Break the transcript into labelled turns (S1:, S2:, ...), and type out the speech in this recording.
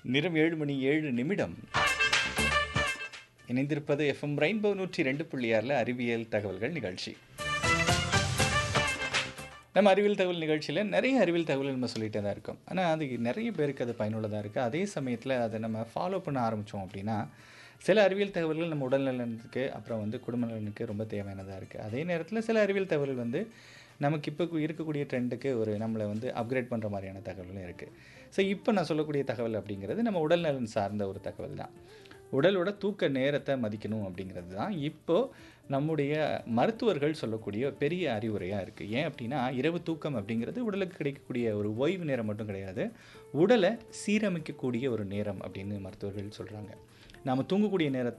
S1: நிறம் ஏழு மணி ஏழு நிமிடம் இணைந்திருப்பது எஃப்எம் ரெயின்போ நூற்றி ரெண்டு புள்ளி ஆறில் அறிவியல் தகவல்கள் நிகழ்ச்சி நம்ம அறிவியல் தகவல் நிகழ்ச்சியில் நிறைய அறிவியல் தகவல் நம்ம சொல்லிகிட்டே தான் இருக்கோம் ஆனால் அது நிறைய பேருக்கு அது பயனுள்ளதாக இருக்குது அதே சமயத்தில் அதை நம்ம ஃபாலோ பண்ண ஆரம்பித்தோம் அப்படின்னா சில அறிவியல் தகவல்கள் நம்ம உடல் நலனுக்கு அப்புறம் வந்து குடும்ப நலனுக்கு ரொம்ப தேவையானதாக இருக்குது அதே நேரத்தில் சில அறிவியல் தகவல்கள் வந்து நமக்கு இப்போ இருக்கக்கூடிய ட்ரெண்டுக்கு ஒரு நம்மளை வந்து அப்கிரேட் பண்ணுற மாதிரியான தகவலும் இருக்குது ஸோ இப்போ நான் சொல்லக்கூடிய தகவல் அப்படிங்கிறது நம்ம உடல் நலன் சார்ந்த ஒரு தகவல் தான் உடலோட தூக்க நேரத்தை மதிக்கணும் அப்படிங்கிறது தான் இப்போது நம்முடைய மருத்துவர்கள் சொல்லக்கூடிய பெரிய அறிவுரையாக இருக்குது ஏன் அப்படின்னா இரவு தூக்கம் அப்படிங்கிறது உடலுக்கு கிடைக்கக்கூடிய ஒரு ஓய்வு நேரம் மட்டும் கிடையாது உடலை சீரமைக்கக்கூடிய ஒரு நேரம் அப்படின்னு மருத்துவர்கள் சொல்கிறாங்க நாம் தூங்கக்கூடிய நேரத்தை